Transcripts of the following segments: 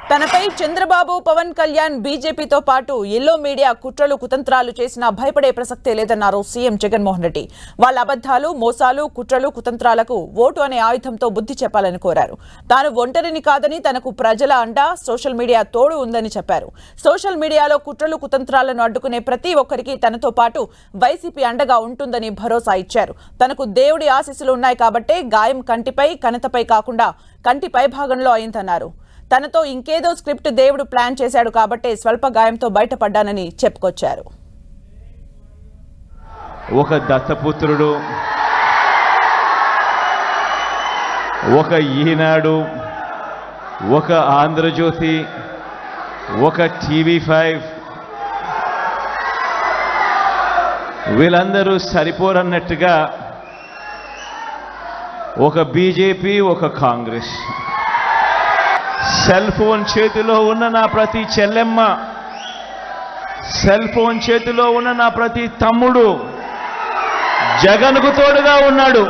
తనపై చంద్రబాబు పవన్ కళ్యాణ్ బీజేపీతో పాటు ఎల్లో మీడియా కుట్రలు కుతంత్రాలు చేసినా భయపడే ప్రసక్తే లేదన్నారు సీఎం జగన్మోహన్ రెడ్డి వాళ్ళ అబద్ధాలు మోసాలు కుట్రలు కుతంత్రాలకు ఓటు అనే ఆయుధంతో బుద్ధి చెప్పాలని కోరారు తాను ఒంటరిని కాదని తనకు ప్రజల అండ సోషల్ మీడియా తోడు ఉందని చెప్పారు సోషల్ మీడియాలో కుట్రలు కుతంత్రాలను అడ్డుకునే ప్రతి ఒక్కరికి తనతో పాటు వైసీపీ అండగా ఉంటుందని భరోసా ఇచ్చారు తనకు దేవుడి ఆశీస్సులు ఉన్నాయి కాబట్టే గాయం కంటిపై కనతపై కాకుండా కంటి పై భాగంలో అయిందన్నారు తనతో ఇంకేదో స్క్రిప్ట్ దేవుడు ప్లాన్ చేశాడు కాబట్టే స్వల్ప గాయంతో బయటపడ్డానని చెప్పుకొచ్చారు ఒక దత్తపుత్రుడు ఒక ఈనాడు ఒక ఆంధ్రజ్యోతి ఒక టీవీ ఫైవ్ వీళ్ళందరూ సరిపోరన్నట్టుగా ఒక బీజేపీ ఒక కాంగ్రెస్ సెల్ ఫోన్ చేతిలో ఉన్న నా ప్రతి చెల్లెమ్మ సెల్ ఫోన్ చేతిలో ఉన్న నా ప్రతి తమ్ముడు జగన్కు తోడుగా ఉన్నాడు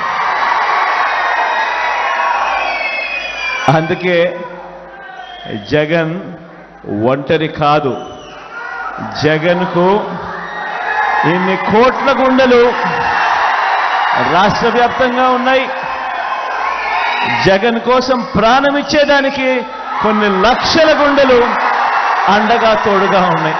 అందుకే జగన్ ఒంటరి కాదు జగన్కు ఇన్ని కోట్ల గుండెలు రాష్ట్ర వ్యాప్తంగా ఉన్నాయి జగన్ కోసం ప్రాణం ఇచ్చేదానికి కొన్ని లక్షల గుండెలు అండగా తోడుగా ఉన్నాయి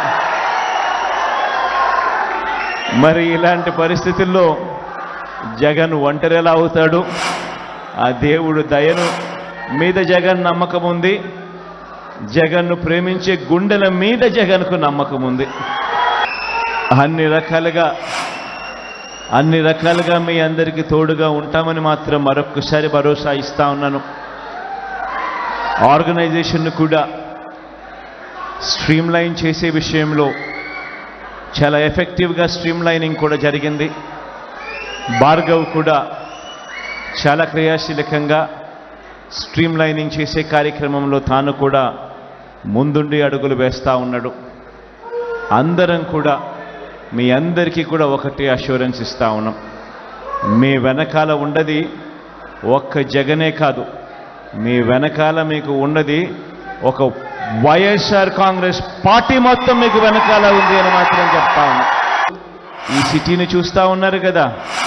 మరి ఇలాంటి పరిస్థితుల్లో జగన్ ఒంటరి ఎలా అవుతాడు ఆ దేవుడు దయను మీద జగన్ నమ్మకం ఉంది జగన్ను ప్రేమించే గుండెల మీద జగన్కు నమ్మకం ఉంది అన్ని రకాలుగా అన్ని రకాలుగా మీ అందరికీ తోడుగా ఉంటామని మాత్రం మరొక్కసారి భరోసా ఇస్తా ఉన్నాను ఆర్గనైజేషన్ను కూడా స్ట్రీమ్లైన్ చేసే విషయంలో చాలా ఎఫెక్టివ్గా స్ట్రీమ్లైనింగ్ కూడా జరిగింది భార్గవ్ కూడా చాలా క్రియాశీలకంగా స్ట్రీమ్లైనింగ్ చేసే కార్యక్రమంలో తాను కూడా ముందుండి అడుగులు వేస్తూ ఉన్నాడు అందరం కూడా మీ అందరికీ కూడా ఒకటి అష్యూరెన్స్ ఇస్తా ఉన్నాం మీ వెనకాల ఉండది ఒక్క జగనే కాదు మీ వెనకాల మీకు ఉన్నది ఒక వైఎస్ఆర్ కాంగ్రెస్ పార్టీ మొత్తం మీకు వెనకాల ఉంది అని మాత్రం చెప్తా ఉన్నా ఈ సిటీని చూస్తా ఉన్నారు కదా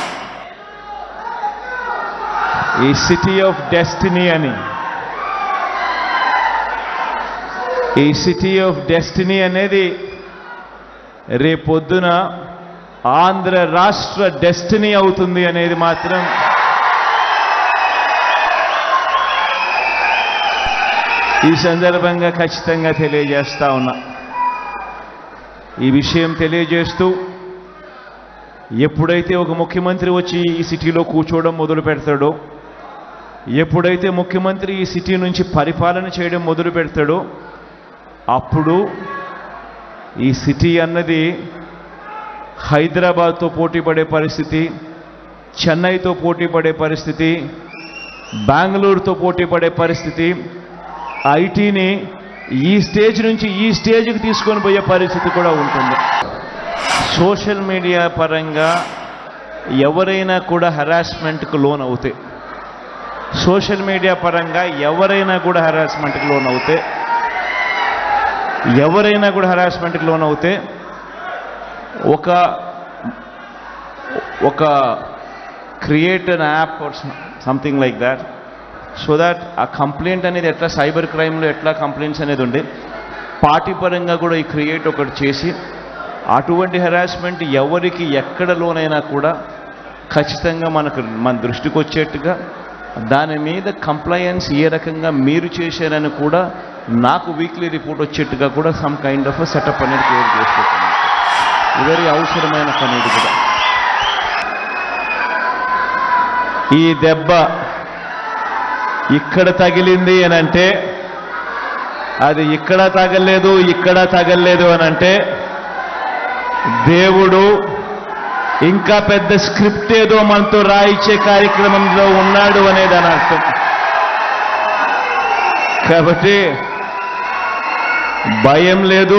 ఈ సిటీ ఆఫ్ డెస్టినీ అని ఈ సిటీ ఆఫ్ డెస్టినీ అనేది రేపొద్దున ఆంధ్ర రాష్ట్ర డెస్టినీ అవుతుంది అనేది మాత్రం ఈ సందర్భంగా ఖచ్చితంగా తెలియజేస్తా ఉన్నా ఈ విషయం తెలియజేస్తూ ఎప్పుడైతే ఒక ముఖ్యమంత్రి వచ్చి ఈ సిటీలో కూర్చోవడం మొదలు పెడతాడో ఎప్పుడైతే ముఖ్యమంత్రి ఈ సిటీ నుంచి పరిపాలన చేయడం మొదలు పెడతాడో అప్పుడు ఈ సిటీ అన్నది హైదరాబాద్తో పోటీ పడే పరిస్థితి చెన్నైతో పోటీ పడే పరిస్థితి బెంగళూరుతో పోటీ పడే పరిస్థితి ఐటీని ఈ స్టేజ్ నుంచి ఈ స్టేజ్కి తీసుకొని పోయే పరిస్థితి కూడా ఉంటుంది సోషల్ మీడియా పరంగా ఎవరైనా కూడా హెరాస్మెంట్కు లోన్ అవుతాయి సోషల్ మీడియా పరంగా ఎవరైనా కూడా హెరాస్మెంట్కి లోన్ అవుతాయి ఎవరైనా కూడా హెరాస్మెంట్కి లోన్ అవుతే ఒక ఒక create an app or something like that so that ఆ కంప్లైంట్ అనేది ఎట్లా సైబర్ క్రైమ్లో ఎట్లా కంప్లైంట్స్ అనేది ఉండే పార్టీ పరంగా కూడా ఈ క్రియేట్ ఒకటి చేసి అటువంటి హెరాస్మెంట్ ఎవరికి ఎక్కడ లోనైనా కూడా ఖచ్చితంగా మనకు మన దృష్టికి వచ్చేట్టుగా దాని మీద కంప్లయన్స్ ఏ రకంగా మీరు చేశారని కూడా నాకు వీక్లీ రిపోర్ట్ వచ్చేట్టుగా కూడా సమ్ కైండ్ ఆఫ్ సెటప్ అనేది క్రియేట్ చేసుకుంటున్నాను వెరీ అవసరమైన పని ఇది కూడా ఈ దెబ్బ ఇక్కడ తగిలింది అని అంటే అది ఇక్కడ తగలేదు ఇక్కడ తగలేదు అని అంటే దేవుడు ఇంకా పెద్ద స్క్రిప్ట్ ఏదో మనతో రాయించే కార్యక్రమంలో ఉన్నాడు అనేది అని అర్థం కాబట్టి భయం లేదు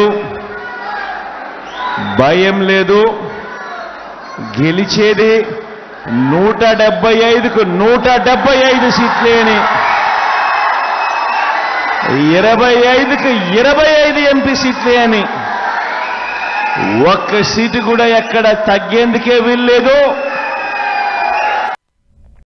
భయం లేదు గెలిచేది నూట డెబ్బై ఐదుకు నూట డెబ్బై ఐదు సీట్లే అని ఇరవై ఐదుకు ఇరవై ఐదు ఎంపీ సీట్లే అని ఒక్క సీటు కూడా ఎక్కడ తగ్గేందుకే వీల్లేదు